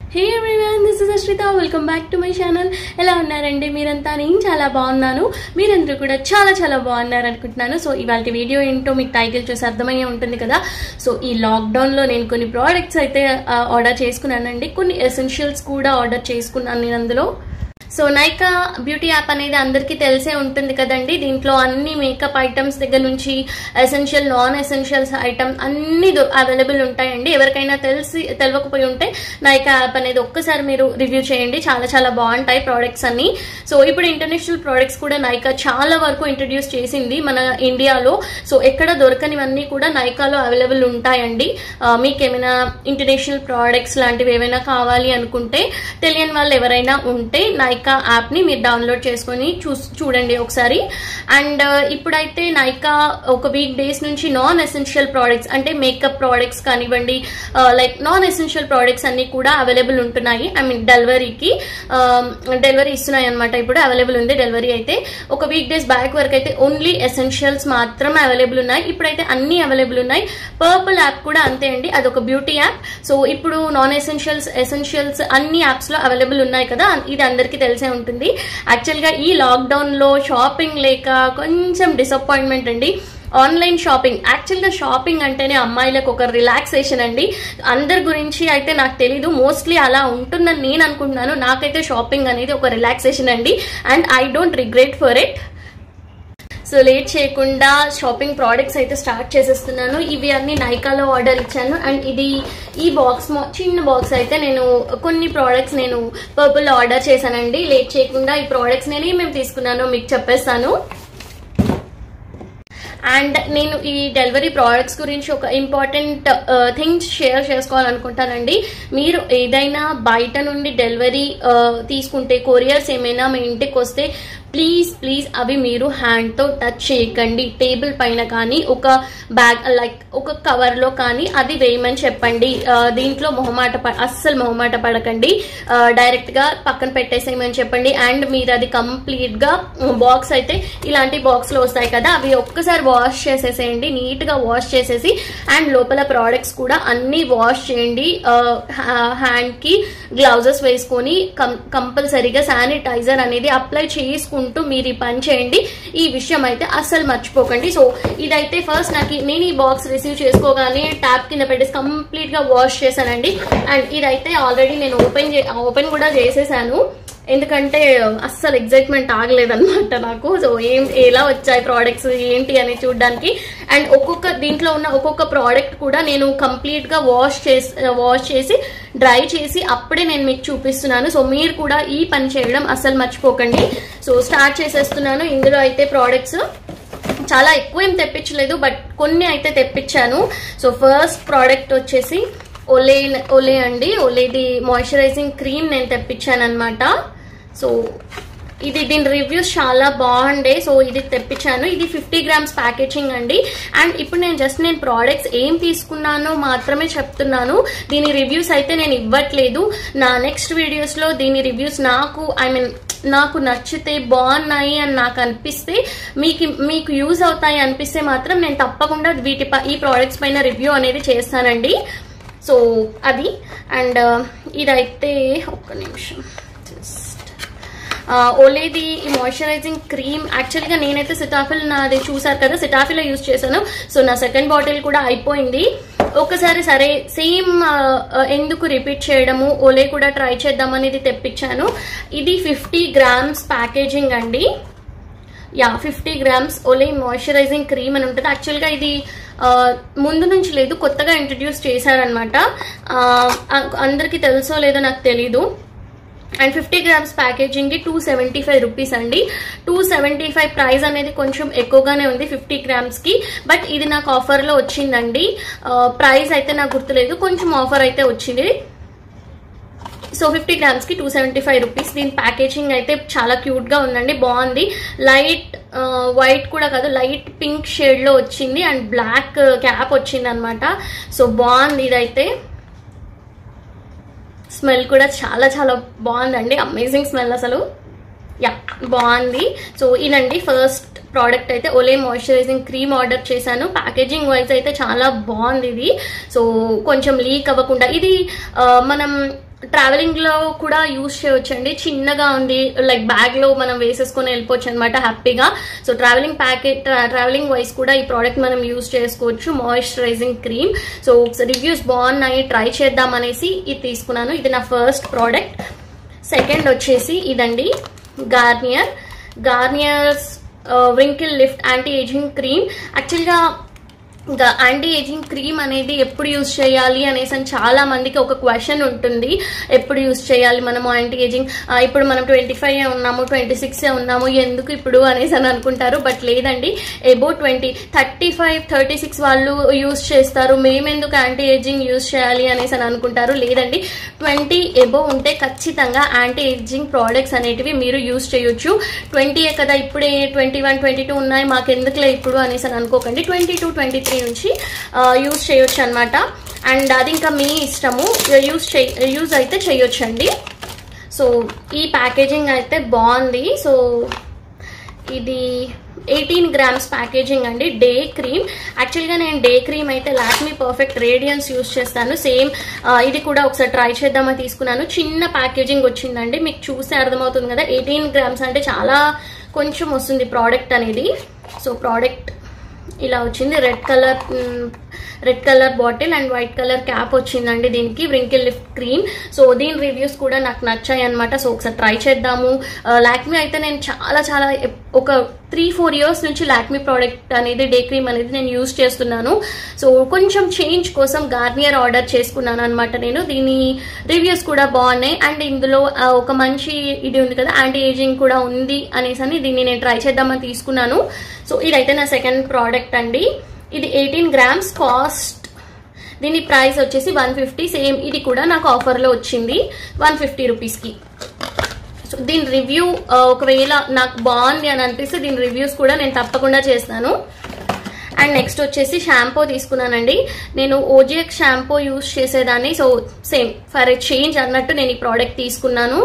hey everyone this is Ashritha welcome back to my channel ఎలా ఉన్నారండి మీరంతా నేను చాలా బాగున్నాను మీరందరూ కూడా చాలా చాలా బాగున్నారు అనుకుంటున్నాను సో ఇవాళ వీడియో ఏంటో మీకు టైటిల్ చూసి అర్థమయ్యే ఉంటుంది కదా సో ఈ లాక్డౌన్లో నేను కొన్ని ప్రోడక్ట్స్ అయితే ఆర్డర్ చేసుకున్నానండి కొన్ని ఎసెన్షియల్స్ కూడా ఆర్డర్ చేసుకున్నాను నేను అందులో సో నైకా బ్యూటీ యాప్ అనేది అందరికీ తెలిసే ఉంటుంది కదండి దీంట్లో అన్ని మేకప్ ఐటమ్స్ దగ్గర నుంచి ఎసెన్షియల్ నాన్ ఎసెన్షియల్స్ ఐటమ్ అన్ని అవైలబుల్ ఉంటాయండి ఎవరికైనా తెలిసి తెలియకపోయి ఉంటే నైకా యాప్ అనేది ఒక్కసారి మీరు రివ్యూ చేయండి చాలా చాలా బాగుంటాయి ప్రోడక్ట్స్ అన్ని సో ఇప్పుడు ఇంటర్నేషనల్ ప్రోడక్ట్స్ కూడా నైకా చాలా వరకు ఇంట్రడ్యూస్ చేసింది మన ఇండియాలో సో ఎక్కడ దొరకనివన్నీ కూడా నైకాలో అవైలబుల్ ఉంటాయండి ఆ, మీకు ఏమైనా ఇంటర్నేషనల్ ప్రోడక్ట్స్ లాంటివి ఏమైనా కావాలి అనుకుంటే తెలియని వాళ్ళు ఎవరైనా ఉంటే నైకా యాప్ని మీరు డౌన్లోడ్ చేసుకొని చూ చూడండి ఒకసారి అండ్ ఇప్పుడైతే నైకా ఒక వీక్ డేస్ నుంచి నాన్ ఎసెన్షియల్ ప్రోడక్ట్స్ అంటే మేకప్ ప్రోడక్ట్స్ కానివ్వండి లైక్ నాన్ ఎసెన్షియల్ ప్రోడక్ట్స్ అన్ని కూడా అవైలబుల్ ఉంటున్నాయి ఐ మీన్ డెలివరీకి డెలివరీ ఇస్తున్నాయి అనమాట ఇప్పుడు అవైలబుల్ ఉంది డెలివరీ అయితే ఒక వీక్ డేస్ బ్యాక్ వరకు అయితే ఓన్లీ ఎసెన్షియల్స్ మాత్రమే అవైలబుల్ ఉన్నాయి ఇప్పుడైతే అన్ని అవైలబుల్ ఉన్నాయి పర్పుల్ యాప్ కూడా అంతే అండి అదొక బ్యూటీ యాప్ సో ఇప్పుడు నాన్ ఎసెన్షియల్స్ ఎసెన్షియల్స్ అన్ని యాప్స్ లో అవైలబుల్ ఉన్నాయి కదా ఇది అందరికీ తెలిసే ఉంటుంది యాక్చువల్ గా ఈ లాక్డౌన్ లో షాపింగ్ లేక కొంచెం డిసప్పాయింట్మెంట్ అండి ఆన్లైన్ షాపింగ్ యాక్చువల్గా షాపింగ్ అంటేనే అమ్మాయిలకు ఒక రిలాక్సేషన్ అండి అందరి గురించి అయితే నాకు తెలీదు మోస్ట్లీ అలా ఉంటుందని నేను అనుకుంటున్నాను నాకైతే షాపింగ్ అనేది ఒక రిలాక్సేషన్ అండి and I don't regret for it so late చేయకుండా షాపింగ్ ప్రోడక్ట్స్ అయితే స్టార్ట్ చేసేస్తున్నాను ఇవి అన్ని నైకాలో ఆర్డర్ ఇచ్చాను అండ్ ఇది ఈ బాక్స్ చిన్న బాక్స్ అయితే నేను కొన్ని ప్రోడక్ట్స్ నేను పర్పుల్ ఆర్డర్ చేశానండి లేట్ చేయకుండా ఈ ప్రోడక్ట్స్ నేను ఏమేమి తీసుకున్నానో మీకు చెప్పేస్తాను అండ్ నేను ఈ డెలివరీ ప్రోడక్ట్స్ గురించి ఒక ఇంపార్టెంట్ థింగ్స్ షేర్ చేసుకోవాలనుకుంటానండి మీరు ఏదైనా బయట నుండి డెలివరీ తీసుకుంటే కొరియర్స్ ఏమైనా మీ ఇంటికి వస్తే ప్లీజ్ ప్లీజ్ అవి మీరు హ్యాండ్తో టచ్ చేయకండి టేబుల్ పైన కానీ ఒక బ్యాగ్ లైక్ ఒక కవర్లో కానీ అది వేయమని చెప్పండి ఆ, దీంట్లో మొహమాట ప అస్సలు మొహమాట పడకండి ఆ, డైరెక్ట్గా పక్కన పెట్టేసేయమని చెప్పండి అండ్ మీరు అది కంప్లీట్గా బాక్స్ అయితే ఇలాంటి బాక్స్లో వస్తాయి కదా అవి ఒక్కసారి వాష్ చేసేసేయండి నీట్గా వాష్ చేసేసి అండ్ లోపల ప్రోడక్ట్స్ కూడా అన్ని వాష్ చేయండి హ్యాండ్కి గ్లౌజెస్ వేసుకొని కం కంపల్సరీగా శానిటైజర్ అనేది అప్లై చేసుకుంటూ మీరు ఈ పని చేయండి ఈ విషయం అయితే అస్సలు మర్చిపోకండి సో ఇదైతే ఫస్ట్ నాకు ఈ- నేను ఈ బాక్స్ రిసీవ్ చేసుకోగానే ట్యాప్ కింద పెట్టేసి కంప్లీట్ గా వాష్ చేశానండి అండ్ ఇదైతే ఆల్రెడీ నేను ఓపెన్ ఓపెన్ కూడా చేసేసాను ఎందుకంటే అస్సలు ఎగ్జైట్మెంట్ ఆగలేదన్నమాట నాకు సో ఏం ఎలా వచ్చాయి ప్రోడక్ట్స్ ఏంటి అని చూడడానికి అండ్ ఒక్కొక్క దీంట్లో ఉన్న ఒక్కొక్క ప్రోడక్ట్ కూడా నేను కంప్లీట్ గా వాష్ చేసి వాష్ చేసి డ్రై చేసి అప్పుడే నేను మీకు చూపిస్తున్నాను సో మీరు కూడా ఈ పని చేయడం అస్సలు మర్చిపోకండి సో స్టార్ట్ చేసేస్తున్నాను ఇందులో అయితే ప్రోడక్ట్స్ చాలా ఎక్కువ ఏం తెప్పించలేదు బట్ కొన్ని అయితే తెప్పించాను సో ఫస్ట్ ప్రోడక్ట్ వచ్చేసి ఒలే ఒలే అండి ఒలేది మాయిశ్చరైజింగ్ క్రీమ్ నేను తెప్పించాను అనమాట సో ఇది దీని రివ్యూస్ చాలా బాగుండే సో ఇది తెప్పించాను ఇది ఫిఫ్టీ గ్రామ్స్ ప్యాకేజింగ్ అండి అండ్ ఇప్పుడు నేను జస్ట్ నేను ప్రోడక్ట్స్ ఏం తీసుకున్నానో మాత్రమే చెప్తున్నాను దీని రివ్యూస్ అయితే నేను ఇవ్వట్లేదు నా నెక్స్ట్ వీడియోస్లో దీని రివ్యూస్ నాకు ఐ మీన్ నాకు నచ్చితే బాగున్నాయి అని నాకు అనిపిస్తే మీకు మీకు యూజ్ అవుతాయి అనిపిస్తే మాత్రం నేను తప్పకుండా వీటి ప- ఈ ప్రోడక్ట్స్ పైన రివ్యూ అనేది చేస్తానండి సో అది అండ్ ఇదైతే ఒక్క నిమిషం జస్ట్ ఓలేది ఈ మాయిశ్చరైజింగ్ క్రీమ్ యాక్చువల్గా నేనైతే సిటాఫిల్ నాది చూసారు కదా సిటాఫిల్ యూజ్ చేశాను సో నా సెకండ్ బాటిల్ కూడా అయిపోయింది ఒకసారి సరే సేమ్ ఎందుకు రిపీట్ చేయడము ఓలే కూడా ట్రై చేద్దాం అనేది తెప్పించాను ఇది ఫిఫ్టీ గ్రామ్స్ ప్యాకేజింగ్ అండి yeah fifty grams Olay moisturising cream అని ఉంటుంది యాక్చువల్గా ఇది ఆ, ముందు నుంచి లేదు కొత్తగా ఇంట్రడ్యూస్ చేశారనమాట అందరికీ తెలుసో లేదో నాకు తెలీదు and fifty grams packaging two seventy five rupees అండి టూ సెవెంటీ ఫైవ్ ప్రైస్ అనేది కొంచెం ఎక్కువగానే ఉంది ఫిఫ్టీ గ్రామ్స్ కి బట్ ఇది నాకు ఆఫర్లో వచ్చిందండి ప్రైస్ అయితే నాకు గుర్తులేదు కొంచెం ఆఫర్ అయితే వచ్చింది సో ఫిఫ్టీ గ్రామ్స్ కి టూ సెవెంటీ ఫైవ్ రూపీస్ దీని ప్యాకేజింగ్ అయితే చాలా క్యూట్ గా ఉందండి బాగుంది లైట్ వైట్ కూడా కాదు లైట్ పింక్ షేడ్ లో వచ్చింది అండ్ బ్లాక్ క్యాప్ వచ్చింది అనమాట సో బాగుంది ఇదైతే స్మెల్ కూడా చాలా చాలా బాగుందండి అమేజింగ్ స్మెల్ అసలు యా బాగుంది సో ఇదండి ఫస్ట్ ప్రోడక్ట్ అయితే ఒలే మాయిశ్చరైజింగ్ క్రీమ్ ఆర్డర్ చేశాను ప్యాకేజింగ్ వైజ్ అయితే చాలా బాగుంది ఇది సో కొంచెం లీక్ అవ్వకుండా ఇది ఆ, మనం ట్రావెలింగ్ లో కూడా యూస్ చేయొచ్చండి చిన్నగా ఉంది లైక్ బ్యాగ్ లో మనం వేసేసుకొని వెళ్ళిపోవచ్చు అనమాట హ్యాపీగా so travelling packet travelling wise కూడా ఈ ప్రోడక్ట్ మనం యూస్ చేసుకోవచ్చు మాయిశ్చరైజింగ్ క్రీమ్ సో రివ్యూస్ బాగున్నాయి ట్రై చేద్దాం అనేసి ఇది తీసుకున్నాను ఇది నా ఫస్ట్ ప్రోడక్ట్ సెకండ్ వచ్చేసి ఇదండి Garnier Garnier's wrinkle lift anti ageing cream యాక్చువల్గా ఇంకా యాంటీ ఏజింగ్ క్రీమ్ అనేది ఎప్పుడు యూజ్ చేయాలి అనేసి అని చాలా మందికి ఒక క్వశ్చన్ ఉంటుంది ఎప్పుడు యూజ్ చేయాలి మనము యాంటీ ఏజింగ్ ఇప్పుడు మనం ట్వంటీ ఫైవ్ ఉన్నాము ట్వంటీ సిక్స్ ఉన్నాము ఎందుకు ఇప్పుడు అనేసి అని అనుకుంటారు బట్ లేదండి above twenty thirty five thirty six వాళ్ళు యూజ్ చేస్తారు మేమెందుకు యాంటీ ఏజింగ్ యూజ్ చేయాలి అనేసి అని అనుకుంటారు లేదండి ట్వంటీ ఎబో ఉంటే ఖచ్చితంగా యాంటీ ఏజింగ్ ప్రోడక్ట్స్ అనేటివి మీరు యూజ్ చేయొచ్చు ట్వంటీయే కదా ఇప్పుడే ట్వంటీ వన్ ట్వంటీ టూ ఉన్నాయి మాకు ఎందుకులే ఇప్పుడు అనేసి అని అనుకోకండి ట్వంటీ టూ ట్వంటీ త్రీ నుంచి యూజ్ చేయొచ్చు అనమాట అండ్ అది ఇంకా మీ ఇష్టము యూజ్ చే యూజ్ అయితే చేయొచ్చండి సో ఈ ప్యాకేజింగ్ అయితే బాగుంది సో ఇది ఎయిటీన్ గ్రామ్స్ ప్యాకేజింగ్ అండి డే క్రీమ్ యాక్చువల్గా నేను డే క్రీమ్ అయితే లాక్మీ పర్ఫెక్ట్ రేడియన్స్ యూస్ చేస్తాను సేమ్ ఇది కూడా ఒకసారి ట్రై చేద్దామని తీసుకున్నాను చిన్న ప్యాకేజింగ్ వచ్చిందండి మీకు చూస్తే అర్థమవుతుంది కదా ఎయిటీన్ గ్రామ్స్ అంటే చాలా కొంచెం వస్తుంది ప్రోడక్ట్ అనేది సో ప్రోడక్ట్ ఇలా వచ్చింది red colour red colour bottle and white colour cap వచ్చిందండి దీనికి వ్రింకిల్ లిఫ్ట్ క్రీమ్ సో దీని రివ్యూస్ కూడా నాకు నచ్చాయి అనమాట సో ఒకసారి ట్రై చేద్దాము లాక్మీ అయితే నేను చాలా చాలా ఒక త్రీ ఫోర్ ఇయర్స్ నుంచి లాక్మీ ప్రోడక్ట్ అనేది డే క్రీమ్ అనేది నేను యూజ్ చేస్తున్నాను సో కొంచెం చేంజ్ కోసం గార్నియర్ ఆర్డర్ చేసుకున్నాను అనమాట నేను దీని రివ్యూస్ కూడా బాగున్నాయి అండ్ ఇందులో ఒక మంచి ఇది ఉంది కదా యాంటీ ఏజింగ్ కూడా ఉంది అనేసి అని దీన్ని నేను ట్రై చేద్దామని తీసుకున్నాను సో ఇదైతే నా సెకండ్ ప్రోడక్ట్ అండి ఇది ఎయిటీన్ గ్రామ్స్ కాస్ట్ దీని ప్రైస్ వచ్చేసి వన్ ఫిఫ్టీ సేమ్ ఇది కూడా నాకు ఆఫర్లో వచ్చింది వన్ ఫిఫ్టీ రూపీస్కి సో దీని రివ్యూ ఒకవేళ నాకు బాగుంది అని అనిపిస్తే దీని రివ్యూస్ కూడా నేను తప్పకుండా చేస్తాను అండ్ నెక్స్ట్ వచ్చేసి షాంపూ తీసుకున్నానండి నేను ఓజిఎక్ షాంపూ యూస్ చేసేదాన్ని so same for a change అన్నట్టు నేను ఈ ప్రోడక్ట్ తీసుకున్నాను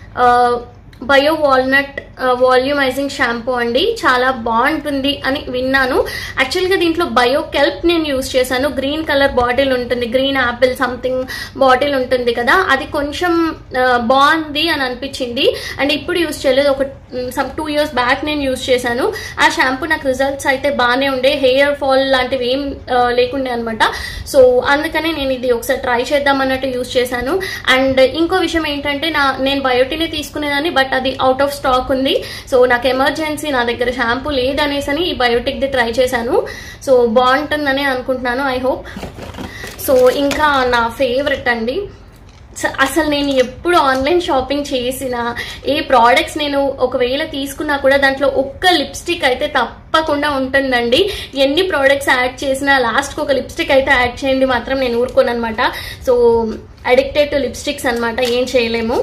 బయో వాల్నట్ వాల్యూమైజింగ్ షాంపూ అండి చాలా బాగుంటుంది అని విన్నాను యాక్చువల్గా దీంట్లో బయో కెల్ప్ నేను యూస్ చేశాను గ్రీన్ కలర్ బాటిల్ ఉంటుంది గ్రీన్ యాపిల్ సంథింగ్ బాటిల్ ఉంటుంది కదా అది కొంచెం బాగుంది అని అనిపించింది అండ్ ఇప్పుడు యూస్ చేయలేదు ఒక సమ్ టూ ఇయర్స్ బ్యాక్ నేను యూస్ చేశాను ఆ షాంపూ నాకు రిజల్ట్స్ అయితే బాగానే ఉండే హెయిర్ ఫాల్ లాంటివి ఏం లేకుండే అనమాట సో అందుకనే నేను ఇది ఒకసారి ట్రై చేద్దాం అన్నట్టు యూస్ చేశాను అండ్ ఇంకో విషయం ఏంటంటే నా నేను బయోటినే తీసుకునేదాన్ని బట్ అది అవుట్ ఆఫ్ స్టాక్ ఉంది సో నాకు ఎమర్జెన్సీ నా దగ్గర షాంపూ లేదనేసి అని ఈ బయోటిక్ది ట్రై చేశాను సో బాగుంటుందని అనుకుంటున్నాను ఐ హోప్ సో ఇంకా నా ఫేవరెట్ అండి అసలు నేను ఎప్పుడు ఆన్లైన్ షాపింగ్ చేసిన ఏ ప్రోడక్ట్స్ నేను ఒకవేళ తీసుకున్నా కూడా దాంట్లో ఒక్క లిప్స్టిక్ అయితే తప్పకుండా ఉంటుందండి ఎన్ని ప్రోడక్ట్స్ యాడ్ చేసినా లాస్ట్కి ఒక లిప్స్టిక్ అయితే యాడ్ చేయండి మాత్రం నేను ఊరుకోను అనమాట సో అడిక్టెడ్ టు లిప్స్టిక్స్ అనమాట ఏం చేయలేము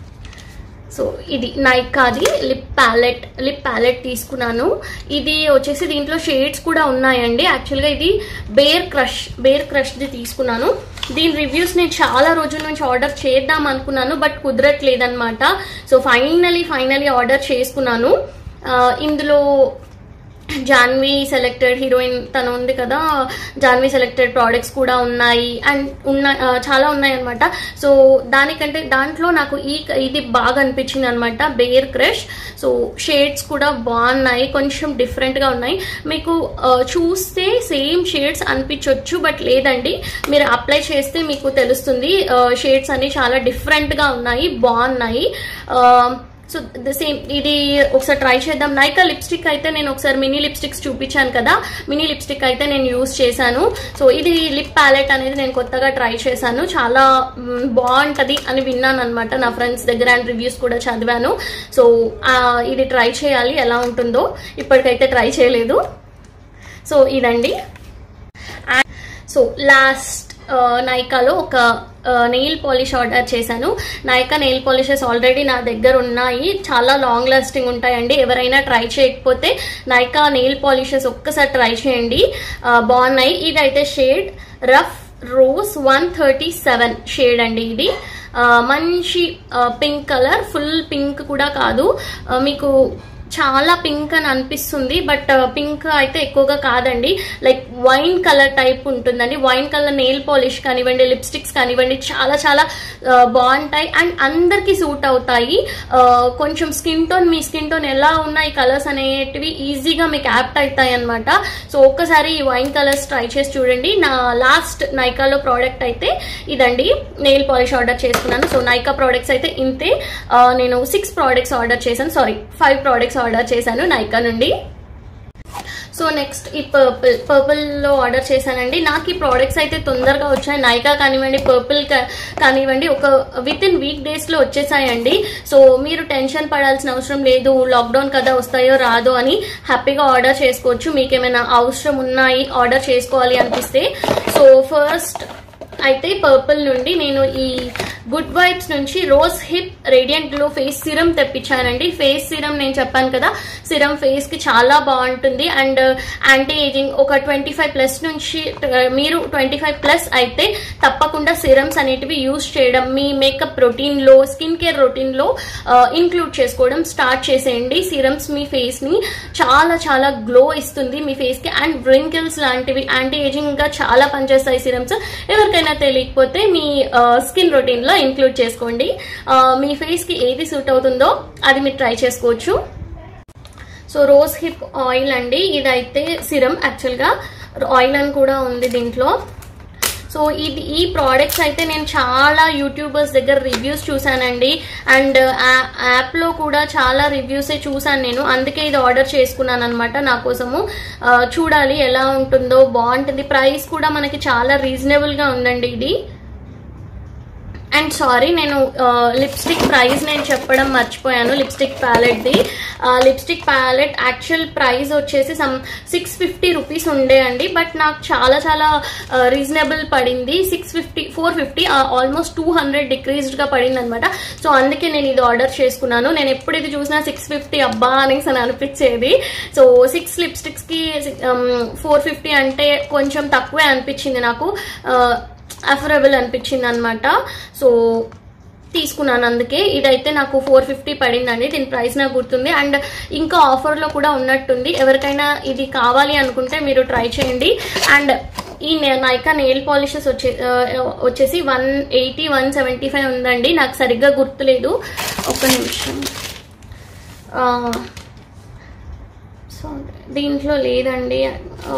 సో ఇది నైకాది లిప్ ప్యాలెట్ లిప్ ప్యాలెట్ తీసుకున్నాను ఇది వచ్చేసి దీంట్లో షేడ్స్ కూడా ఉన్నాయండి యాక్చువల్గా ఇది బేర్ క్రష్ బేర్ క్రష్ది తీసుకున్నాను దీని రివ్యూస్ నేను చాలా రోజుల నుంచి ఆర్డర్ చేద్దాం అనుకున్నాను బట్ కుదరట్లేదన్నమాట సో ఫైనలీ ఫైనలీ ఆర్డర్ చేసుకున్నాను ఇందులో జాన్వీ సెలెక్టెడ్ హీరోయిన్ తను ఉంది కదా జాన్వీ సెలెక్టెడ్ ప్రోడక్ట్స్ కూడా ఉన్నాయి అండ్ ఉన్న చాలా ఉన్నాయి అనమాట సో దానికంటే దాంట్లో నాకు ఈ ఇది బాగా అనిపించింది అనమాట బేర్ క్రష్ సో షేడ్స్ కూడా బాగున్నాయి కొంచెం డిఫరెంట్గా ఉన్నాయి మీకు చూస్తే సేమ్ షేడ్స్ అనిపించవచ్చు బట్ లేదండి మీరు అప్లై చేస్తే మీకు తెలుస్తుంది షేడ్స్ అన్ని చాలా డిఫరెంట్గా ఉన్నాయి బాగున్నాయి సో ద సేమ్ ఇది ఒకసారి ట్రై చేద్దాం నైకా లిప్స్టిక్ అయితే నేను ఒకసారి మినీ లిప్స్టిక్స్ చూపించాను కదా మినీ లిప్స్టిక్ అయితే నేను యూజ్ చేశాను సో ఇది లిప్ ప్యాలెట్ అనేది నేను కొత్తగా ట్రై చేశాను చాలా బాగుంటది అని విన్నాను అనమాట నా ఫ్రెండ్స్ దగ్గర అండ్ రివ్యూస్ కూడా చదివాను సో ఇది ట్రై చేయాలి ఎలా ఉంటుందో ఇప్పటికైతే ట్రై చేయలేదు సో ఇదండి సో లాస్ట్ నైకాలో ఒక నెయిల్ పాలిష్ ఆర్డర్ చేశాను నైకా నెయిల్ పాలిషెస్ ఆల్రెడీ నా దగ్గర ఉన్నాయి చాలా లాంగ్ లాస్టింగ్ ఉంటాయండి ఎవరైనా ట్రై చేయకపోతే నైకా నెయిల్ పాలిషెస్ ఒక్కసారి ట్రై చేయండి బాగున్నాయి ఇదైతే shade rough rose one thirty seven shade అండి ఇది మంచి పింక్ కలర్ ఫుల్ పింక్ కూడా కాదు మీకు చాలా పింక్ అని అనిపిస్తుంది బట్ పింక్ అయితే ఎక్కువగా కాదండి లైక్ వైన్ కలర్ టైప్ ఉంటుందండి వైన్ కలర్ నెయిల్ పాలిష్ కానివ్వండి లిప్స్టిక్స్ కానివ్వండి చాలా చాలా ఆ, బాగుంటాయి అండ్ అందరికి సూట్ అవుతాయి ఆ, కొంచెం స్కిన్ టోన్ మీ స్కిన్ టోన్ ఎలా ఉన్నాయి కలర్స్ అనేటివి ఈజీగా మీకు యాప్ట్ అవుతాయి అనమాట సో ఒక్కసారి ఈ వైన్ కలర్స్ ట్రై చేసి చూడండి నా లాస్ట్ నైకాలో ప్రోడక్ట్ అయితే ఇదండి నెయిల్ పాలిష్ ఆర్డర్ చేసుకున్నాను సో నైకా ప్రోడక్ట్స్ అయితే ఇంతే ఆ, నేను సిక్స్ ప్రోడక్ట్స్ ఆర్డర్ చేశాను సారీ ఫైవ్ ప్రోడక్ట్స్ ఆర్డర్ చేశాను నైకా నుండి సో నెక్స్ట్ ఈ పర్పుల్ పర్పుల్ లో ఆర్డర్ చేశానండి నాకు ఈ ప్రోడక్ట్స్ అయితే తొందరగా వచ్చాయి నైకా కానివ్వండి పర్పుల్ కానివ్వండి ఒక విత్ ఇన్ వీక్ డేస్ లో వచ్చేసాయండి సో మీరు టెన్షన్ పడాల్సిన అవసరం లేదు లాక్డౌన్ కదా వస్తాయో రాదో అని హ్యాపీగా ఆర్డర్ చేసుకోవచ్చు మీకు ఏమైనా అవసరం ఉన్నాయి ఆర్డర్ చేసుకోవాలి అనిపిస్తే సో ఫస్ట్ అయితే పర్పుల్ నుండి నేను ఈ గుడ్ వైబ్స్ నుంచి rose hip radiant glow face serum తెప్పించానండి ఫేస్ సిరం నేను చెప్పాను కదా సిరం ఫేస్ కి చాలా బాగుంటుంది అండ్ యాంటీ ఏజింగ్ ఒక ట్వంటీ ఫైవ్ ప్లస్ నుంచి uh, మీరు ట్వంటీ ఫైవ్ ప్లస్ అయితే తప్పకుండా సిరమ్స్ అనేటివి యూస్ చేయడం మీ మేకప్ రొటీన్ లో స్కిన్ కేర్ రొటీన్ లో ఇంక్లూడ్ చేసుకోవడం స్టార్ట్ చేసేయండి సిరమ్స్ మీ ఫేస్ ని చాలా చాలా గ్లో ఇస్తుంది మీ ఫేస్ కి అండ్ వ్రింకిల్స్ లాంటివి యాంటీ ఏజింగ్ గా చాలా పనిచేస్తాయి సిరమ్స్ ఎవరికైనా తెలియకపోతే మీ స్కిన్ రొటీన్ లో ఇంక్లూడ్ చేసుకోండి ఆ, మీ ఫేస్ కి ఏది సూట్ అవుతుందో అది మీరు ట్రై చేసుకోవచ్చు సో రోజ్ హిప్ ఆయిల్ అండి ఇదైతే సిరం యాక్చువల్ గా ఆయిల్ అని కూడా ఉంది దీంట్లో సో ఇది ఈ ప్రోడక్ట్స్ అయితే నేను చాలా యూట్యూబర్స్ దగ్గర రివ్యూస్ చూసానండి అండ్ యాప్లో కూడా చాలా రివ్యూసే చూసాను నేను అందుకే ఇది ఆర్డర్ చేసుకున్నాను అనమాట నా కోసము ఆ, చూడాలి ఎలా ఉంటుందో బాగుంటుంది ప్రైస్ కూడా మనకి చాలా రీజనబుల్గా ఉందండి ఇది అండ్ సారీ నేను లిప్స్టిక్ ప్రైస్ నేను చెప్పడం మర్చిపోయాను లిప్స్టిక్ ప్యాలెట్ది లిప్స్టిక్ ప్యాలెట్ యాక్చువల్ ప్రైస్ వచ్చేసి సమ్ సిక్స్ ఫిఫ్టీ రూపీస్ ఉండే అండి బట్ నాకు చాలా చాలా రీజనబుల్ పడింది six fifty four fifty almost two hundred డిక్రీజ్డ్గా పడింది అనమాట సో అందుకే నేను ఇది ఆర్డర్ చేసుకున్నాను నేను ఎప్పుడు ఇది చూసినా సిక్స్ ఫిఫ్టీ అబ్బా అనేసి అని అనిపించేది సో సిక్స్ లిప్స్టిక్స్కి ఫోర్ ఫిఫ్టీ అంటే కొంచెం తక్కువే అనిపించింది నాకు అఫరబుల్ అనిపించింది అనమాట సో తీసుకున్నాను అందుకే ఇదైతే నాకు ఫోర్ ఫిఫ్టీ పడిందండి దీని ప్రైస్ నాకు గుర్తుంది అండ్ ఇంకా ఆఫర్లో కూడా ఉన్నట్టుంది ఎవరికైనా ఇది కావాలి అనుకుంటే మీరు ట్రై చేయండి అండ్ ఈ నైకా నెయిల్ పాలిషెస్ వచ్చే ఆ, వచ్చేసి one eighty one seventy five ఉందండి నాకు సరిగ్గా గుర్తులేదు ఒక్క నిమిషం ఆ, సో దీంట్లో లేదండి ఆ,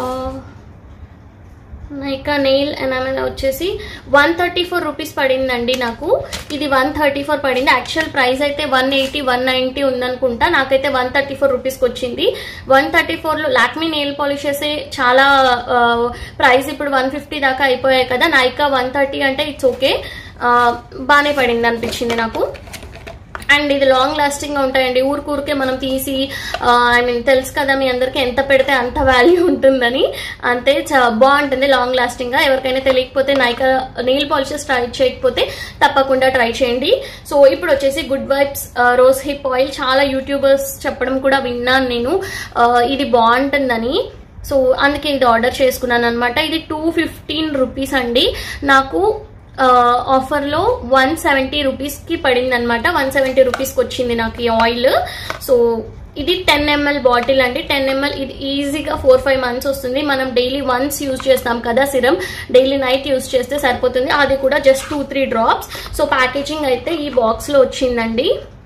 నైకా నెయిల్ ఎనామెల్ వచ్చేసి వన్ థర్టీ ఫోర్ రూపీస్ పడిందండి నాకు ఇది వన్ థర్టీ ఫోర్ పడింది యాక్చువల్ ప్రైస్ అయితే వన్ ఎయిటీ వన్ నైంటీ ఉందనుకుంటా నాకైతే వన్ థర్టీ ఫోర్ రూపీస్కి వచ్చింది వన్ థర్టీ ఫోర్లో లాక్మీ నెయిల్ పాలిషెస్ చాలా ప్రైస్ ఇప్పుడు వన్ ఫిఫ్టీ దాకా అయిపోయాయి కదా నైకా వన్ థర్టీ అంటే ఇట్స్ ఓకే బాగానే పడింది అనిపించింది నాకు అండ్ ఇది లాంగ్ లాస్టింగ్ గా ఉంటాయండి ఊరికూరికే మనం తీసి ఐ మీన్ తెలుసు కదా మీ అందరికి ఎంత పెడితే అంత వాల్యూ ఉంటుందని అంతే చా- బాగుంటుంది లాంగ్ లాస్టింగ్ గా ఎవరికైనా తెలియకపోతే నైకా నెయిల్ పాలిషెస్ ట్రై చేయకపోతే తప్పకుండా ట్రై చేయండి సో ఇప్పుడు వచ్చేసి good vibes rose hip oil చాలా యూట్యూబర్స్ చెప్పడం కూడా విన్నాను నేను ఆ, ఇది బాగుంటుందని సో అందుకే ఇది ఆర్డర్ చేసుకున్నాను అనమాట ఇది టూ ఫిఫ్టీన్ రూపీస్ అండి నాకు ఆఫర్లో వన్ సెవెంటీ రూపీస్కి పడింది అనమాట వన్ సెవెంటీ రూపీస్కి వచ్చింది నాకు ఈ ఆయిల్ సో ఇది టెన్ ఎంఎల్ బాటిల్ అండి టెన్ ఎంఎల్ ఇది ఈజీగా ఫోర్ ఫైవ్ మంత్స్ వస్తుంది మనం డైలీ వన్స్ యూజ్ చేస్తాం కదా సిరం డైలీ నైట్ యూజ్ చేస్తే సరిపోతుంది అది కూడా just two three drops so packaging అయితే ఈ బాక్స్లో వచ్చిందండి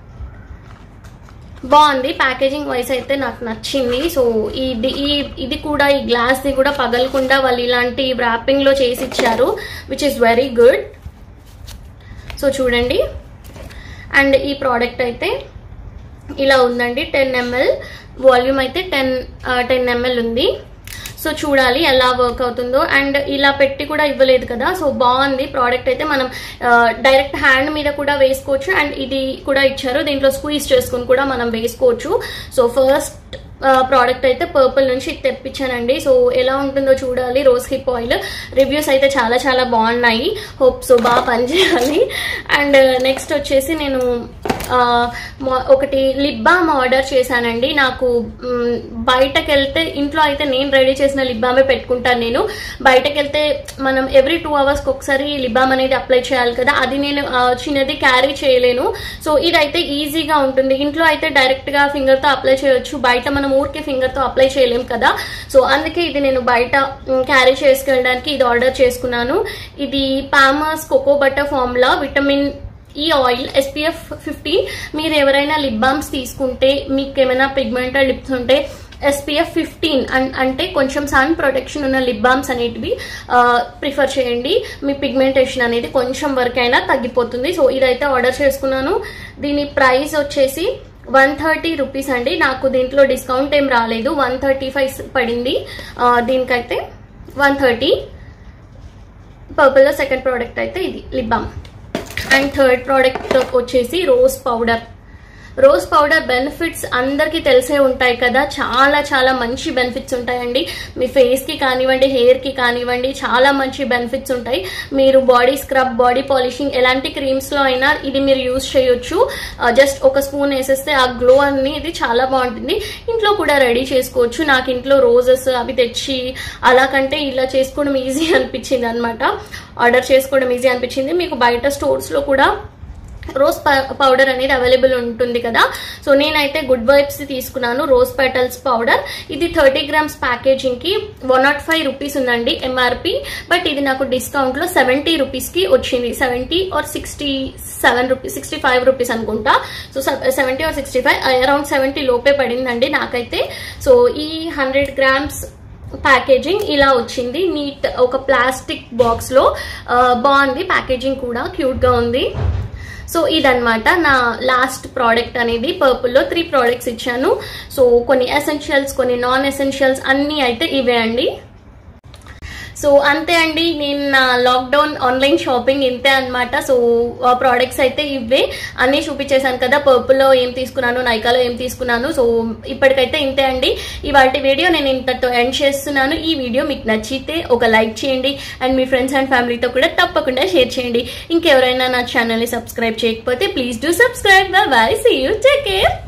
బాగుంది ప్యాకేజింగ్ వైస్ అయితే నాకు నచ్చింది సో ఇది ఈ ఇది కూడా ఈ గ్లాస్ ది కూడా పగలకుండా వాళ్ళు ఇలాంటి wrapping లో చేసి ఇచ్చారు which is very good so చూడండి అండ్ ఈ ప్రోడక్ట్ అయితే ఇలా ఉందండి టెన్ ఎంఎల్ వాల్యూమ్ అయితే టెన్ టెన్ ఎంఎల్ ఉంది సో చూడాలి ఎలా వర్క్ అవుతుందో అండ్ ఇలా పెట్టి కూడా ఇవ్వలేదు కదా సో బాగుంది ప్రోడక్ట్ అయితే మనం డైరెక్ట్ హ్యాండ్ మీద కూడా వేసుకోవచ్చు అండ్ ఇది కూడా ఇచ్చారు దీంట్లో స్క్వీజ్ చేసుకుని కూడా మనం వేసుకోవచ్చు సో ఫస్ట్ ప్రోడక్ట్ అయితే పర్పుల్ నుంచి ఇది తెప్పించానండి సో ఎలా ఉంటుందో చూడాలి రోజ్ హిప్ ఆయిల్ రివ్యూస్ అయితే చాలా చాలా బాగున్నాయి హోప్ సో బాగా పనిచేయాలి అండ్ నెక్స్ట్ వచ్చేసి నేను ఆ, మొ- ఒకటి లిప్ బామ్ ఆర్డర్ చేశానండి నాకు మ్, బయటకు వెళ్తే ఇంట్లో అయితే నేను రెడీ చేసిన లిప్ బామే పెట్టుకుంటాను నేను బయటకు వెళ్తే మనం ఎవ్రీ టూ అవర్స్కి ఒకసారి లిప్ బామ్ అనేది అప్లై చేయాలి కదా అది నేను ఆ, చిన్నది క్యారీ చేయలేను సో ఇదైతే ఈజీగా ఉంటుంది ఇంట్లో అయితే డైరెక్ట్గా ఫింగర్తో అప్లై చేయొచ్చు బయట మనం ఊరికే ఫింగర్తో అప్లై చేయలేం కదా సో అందుకే ఇది నేను బయట క్యారీ చేసుకెళ్ళడానికి ఇది ఆర్డర్ చేసుకున్నాను ఇది Palmer's cocoa butter formula vitamin E oil SPF fifteen మీరు ఎవరైనా లిప్ బామ్స్ తీసుకుంటే మీకు ఏమైనా పిగ్మెంటెడ్ లిప్స్ ఉంటే ఎస్పీఎఫ్ ఫిఫ్టీన్ అంటే కొంచెం సన్ ప్రొటెక్షన్ ఉన్న లిప్ బామ్స్ అనేటివి ప్రిఫర్ చేయండి మీ పిగ్మెంటేషన్ అనేది కొంచెం వరకైనా తగ్గిపోతుంది సో ఇదైతే ఆర్డర్ చేసుకున్నాను దీని ప్రైస్ వచ్చేసి వన్ థర్టీ రూపీస్ అండి నాకు దీంట్లో డిస్కౌంట్ ఏం రాలేదు వన్ థర్టీ ఫైవ్ పడింది ఆ, దీనికైతే వన్ థర్టీ పర్పుల్లో సెకండ్ ప్రోడక్ట్ అయితే ఇది lip balm and third product వచ్చేసి rose powder rose powder benefits అందరికీ తెలిసే ఉంటాయి కదా చాలా చాలా మంచి బెనిఫిట్స్ ఉంటాయండి మీ ఫేస్కి కానివ్వండి హెయిర్కి కానివ్వండి చాలా మంచి బెనిఫిట్స్ ఉంటాయి మీరు బాడీ స్క్రబ్ బాడీ పాలిషింగ్ ఎలాంటి క్రీమ్స్లో అయినా ఇది మీరు యూస్ చేయొచ్చు జస్ట్ ఒక స్పూన్ వేసేస్తే ఆ గ్లో అనేది చాలా బాగుంటుంది ఇంట్లో కూడా రెడీ చేసుకోవచ్చు నాకు ఇంట్లో రోజెస్ అవి తెచ్చి అలా కంటే ఇలా చేసుకోవడం ఈజీ అనిపించింది అనమాట ఆర్డర్ చేసుకోవడం ఈజీ అనిపించింది మీకు బయట స్టోర్స్లో కూడా రోజ్ పౌడర్ అనేది అవైలబుల్ ఉంటుంది కదా సో నేనైతే గుడ్ వైబ్స్ తీసుకున్నాను రోజ్ పెటల్స్ పౌడర్ ఇది థర్టీ గ్రామ్స్ ప్యాకేజింగ్ కి వన్ నాట్ ఫైవ్ రూపీస్ ఉందండి ఎంఆర్పి బట్ ఇది నాకు డిస్కౌంట్ లో సెవెంటీ రూపీస్ కి వచ్చింది seventy or sixty seven rupees sixty five rupees అనుకుంటా so seventy or sixty five around seventy లోపే పడిందండి నాకైతే సో ఈ హండ్రెడ్ గ్రామ్స్ ప్యాకేజింగ్ ఇలా వచ్చింది నీట్ ఒక ప్లాస్టిక్ బాక్స్ లో ఆ, బాగుంది ప్యాకేజింగ్ కూడా క్యూట్ గా ఉంది సో ఇదన్నమాట నా లాస్ట్ ప్రోడక్ట్ అనేది పర్పుల్లో త్రీ ప్రోడక్ట్స్ ఇచ్చాను సో కొన్ని ఎసెన్షియల్స్ కొన్ని నాన్ ఎసెన్షియల్స్ అన్నీ అయితే ఇవే అండి సో అంతే అండి నేను నా లాక్డౌన్ ఆన్లైన్ షాపింగ్ ఇంతే అనమాట సో ఆ ప్రోడక్ట్స్ అయితే ఇవే అన్నీ చూపించేశాను కదా పర్పుల్లో ఏం తీసుకున్నాను నైకాలో ఏం తీసుకున్నాను సో ఇప్పటికైతే ఇంతే అండి ఇవాటి వీడియో నేను ఇంతతో ఎండ్ చేస్తున్నాను ఈ వీడియో మీకు నచ్చితే ఒక లైక్ చేయండి అండ్ మీ ఫ్రెండ్స్ అండ్ ఫ్యామిలీతో కూడా తప్పకుండా షేర్ చేయండి ఇంకెవరైనా నా ఛానల్ని సబ్స్క్రైబ్ చేయకపోతే please do subscribe bye see you take care